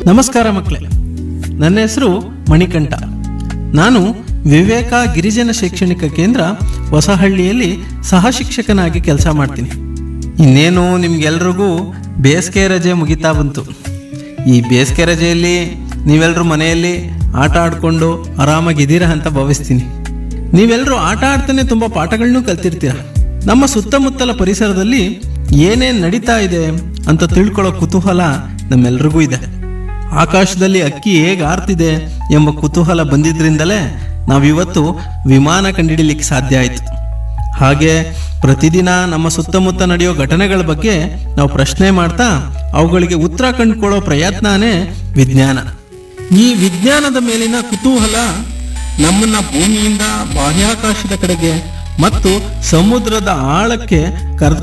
ನಮಸ್ಕಾರ ಮಕ್ಕಳೇ ನನ್ನ ಹೆಸರು ಮಣಿಕಂಠ ನಾನು ವಿವೇಕ ಗಿರಿಜನ ಶೈಕ್ಷಣಿಕ ಕೇಂದ್ರ ಹೊಸಹಳ್ಳಿಯಲ್ಲಿ ಸಹ ಶಿಕ್ಷಕನಾಗಿ ಕೆಲಸ ಮಾಡ್ತೀನಿ ಇನ್ನೇನು ನಿಮ್ಗೆಲ್ರಿಗೂ ಬೇಸಿಗೆ ರಜೆ ಮುಗಿತಾ ಬಂತು ಈ ಬೇಸಿಗೆ ರಜೆಯಲ್ಲಿ ನೀವೆಲ್ಲರೂ ಮನೆಯಲ್ಲಿ ಆಟ ಆಡ್ಕೊಂಡು ಆರಾಮಾಗಿದ್ದೀರಾ ಅಂತ ಭಾವಿಸ್ತೀನಿ ನೀವೆಲ್ಲರೂ ಆಟ ಆಡ್ತಾನೆ ತುಂಬ ಪಾಠಗಳನ್ನೂ ಕಲ್ತಿರ್ತೀರ ನಮ್ಮ ಸುತ್ತಮುತ್ತಲ ಪರಿಸರದಲ್ಲಿ ಏನೇನು ನಡೀತಾ ಇದೆ ಅಂತ ತಿಳ್ಕೊಳ್ಳೋ ಕುತೂಹಲ ನಮ್ಮೆಲ್ರಿಗೂ ಇದೆ ಆಕಾಶದಲ್ಲಿ ಅಕ್ಕಿ ಹೇಗೆ ಆರ್ತಿದೆ ಎಂಬ ಕುತೂಹಲ ಬಂದಿದ್ರಿಂದಲೇ ನಾವಿವತ್ತು ವಿಮಾನ ಕಂಡುಹಿಡಿಲಿಕ್ಕೆ ಸಾಧ್ಯ ಆಯಿತು ಹಾಗೆ ಪ್ರತಿದಿನ ನಮ್ಮ ಸುತ್ತಮುತ್ತ ನಡೆಯೋ ಘಟನೆಗಳ ಬಗ್ಗೆ ನಾವು ಪ್ರಶ್ನೆ ಮಾಡ್ತಾ ಅವುಗಳಿಗೆ ಉತ್ತರ ಕಂಡುಕೊಳ್ಳೋ ಪ್ರಯತ್ನನೇ ವಿಜ್ಞಾನ ಈ ವಿಜ್ಞಾನದ ಮೇಲಿನ ಕುತೂಹಲ ನಮ್ಮನ್ನ ಭೂಮಿಯಿಂದ ಬಾಹ್ಯಾಕಾಶದ ಕಡೆಗೆ ಮತ್ತು ಸಮುದ್ರದ ಆಳಕ್ಕೆ ಕರೆದು